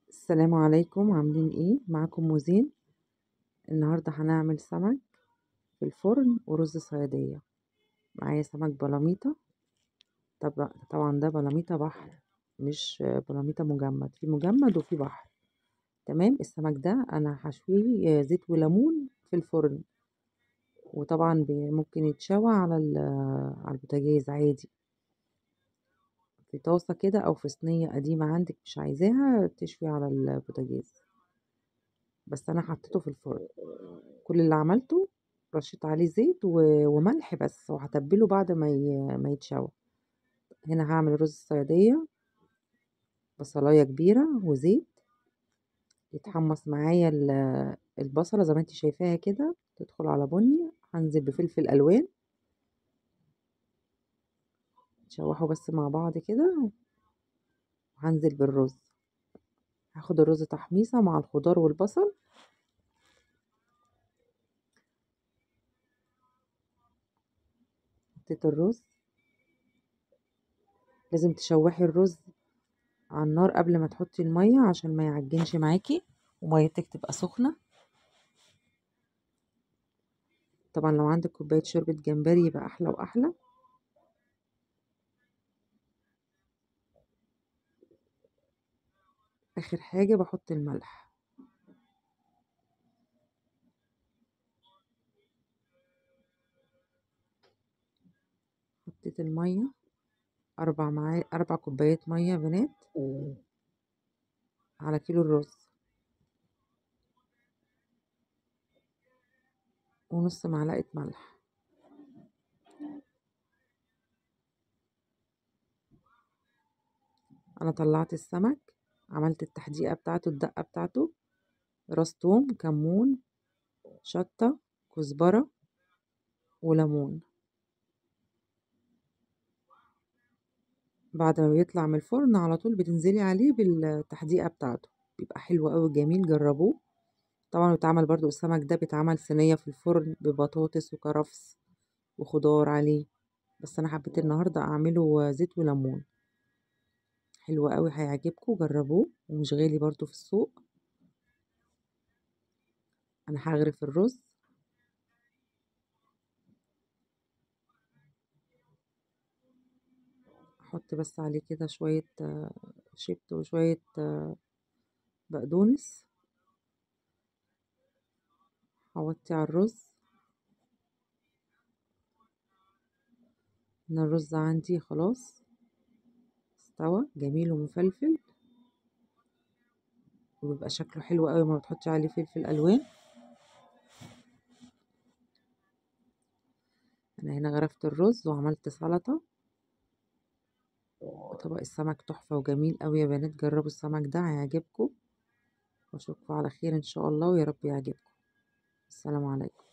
السلام عليكم عاملين ايه معاكم موزين النهاردة هنعمل سمك في الفرن ورز صيادية معايا سمك بلاميطة طب طبعا ده بلاميطة بحر مش بلاميطة مجمد في مجمد وفي بحر تمام السمك ده انا هشويه زيت وليمون في الفرن وطبعا ممكن يتشوى على على البوتاجاز عادي في طاسة كده أو في صينية قديمة عندك مش عايزاها تشوي على البوتاجاز بس أنا حطيته في الفرن كل اللي عملته رشيت عليه زيت وملح بس وهتبله بعد ما ما يتشوى هنا هعمل رز الصيادية بصلاية كبيرة وزيت يتحمص معايا البصلة زي ما انت شايفاها كده تدخل على بني هنزل بفلفل ألوان تشوحوا بس مع بعض كده وهنزل بالرز هاخد الرز تحميصة مع الخضار والبصل حطيت الرز لازم تشوحي الرز على النار قبل ما تحطي المية عشان ما يعجنش معاكي وميتك تبقى سخنة طبعا لو عندك كوباية شوربة جمبري يبقى أحلى وأحلى اخر حاجة بحط الملح حطيت المية اربع معايا اربع كوبايات مية بنات على كيلو الرز ونص معلقة ملح انا طلعت السمك عملت التحديقة بتاعته الدقة بتاعته راس توم كمون شطة كزبرة وليمون بعد ما بيطلع من الفرن على طول بتنزلي عليه بالتحديقة بتاعته بيبقى حلو قوي جميل جربوه طبعا بيتعمل برضو السمك ده بيتعمل صينية في الفرن ببطاطس وكرفس وخضار عليه بس انا حبيت النهاردة اعمله زيت وليمون حلو قوي هيعجبكم جربوه ومش غالي برضو في السوق انا هغرف الرز احط بس عليه كده شوية شبت وشوية بقدونس هوطي على الرز ان الرز عندي خلاص استوى جميل ومفلفل وبيبقى شكله حلو قوي ما بتحطي عليه فلفل الوان انا هنا غرفت الرز وعملت سلطه وطبق السمك تحفه وجميل قوي يا بنات جربوا السمك ده هيعجبكم واشوفكم على خير ان شاء الله ويا رب يعجبكم السلام عليكم